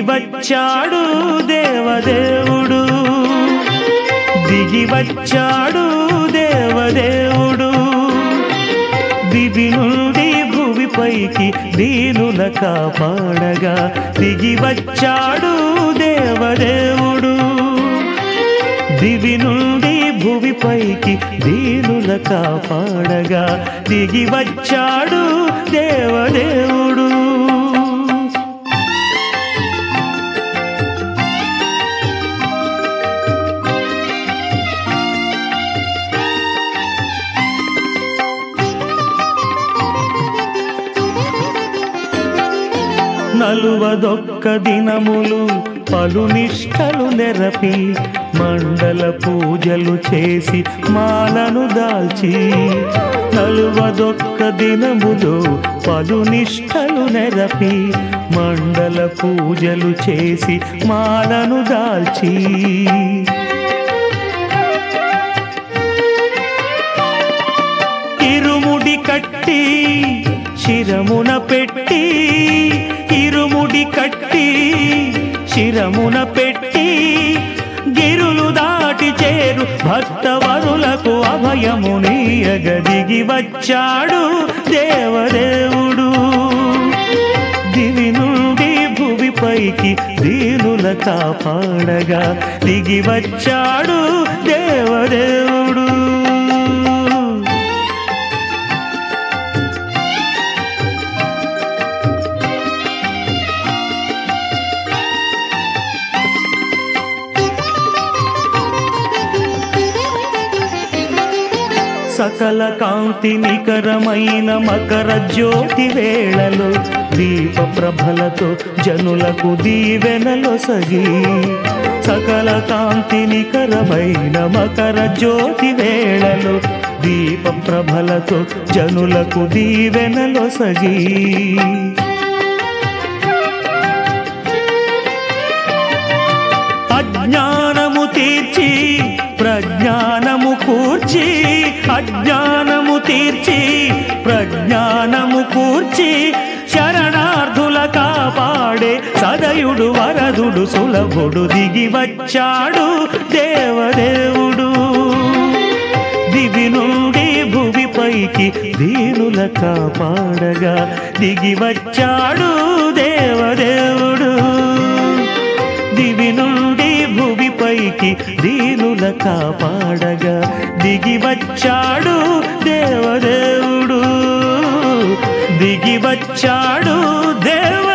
దిగి వచ్చాడు దేవదేవుడు దిగి వచ్చాడు దేవదేవుడు దివి నుండి భువిపైకి దీనుల కాపాడగా దిగి వచ్చాడు దేవదేవుడు దివి నుండి భువిపైకి దీనుల కాపాడగా దిగి వచ్చాడు దేవదేవుడు నలువదొక్క దినములు పలు నిష్టలు నెరపి మండల పూజలు చేసి మాలను దాల్చి నలువదొక్క దినములు పలు నిష్టలు నెరపి మండల పూజలు చేసి మాలను దాల్చి ఇరుముడి కట్టి శిరమున పెట్టి ఇరుముడి కట్టి శిరమున పెట్టి గిరులు దాటి చేరు భక్తవరులకు అభయమునీయగ దిగి వచ్చాడు దేవదేవుడు దివి నుండి భువిపైకి దీనుల కాపాడగా దిగి వచ్చాడు దేవదేవుడు సకల కాంతి నికరమైన మకర జ్యోతి వేళలో దీప ప్రభలతో జనులకు దీవెనలో సగి సకల కాంతి నికరమైన మకర జ్యోతి వేళలో దీప ప్రభలతో జనులకు దీవెనలో సగి అజ్ఞానము తీర్చి ప్రజ్ఞానము కూర్చి అజ్ఞానము తీర్చి ప్రజ్ఞానము కూర్చి శరణార్థుల కాపాడే సదయుడు వరదుడు సులభుడు దిగి వచ్చాడు దేవదేవుడు దివి నుండి భువిపైకి దీనుల కాపాడగా దిగి వచ్చాడు దేవదేవుడు దివి నుండి భువిపైకి దీనుల కాపాడగా దిగి వచ్చాడు దేవదేవుడు దిగి వచ్చాడు దేవ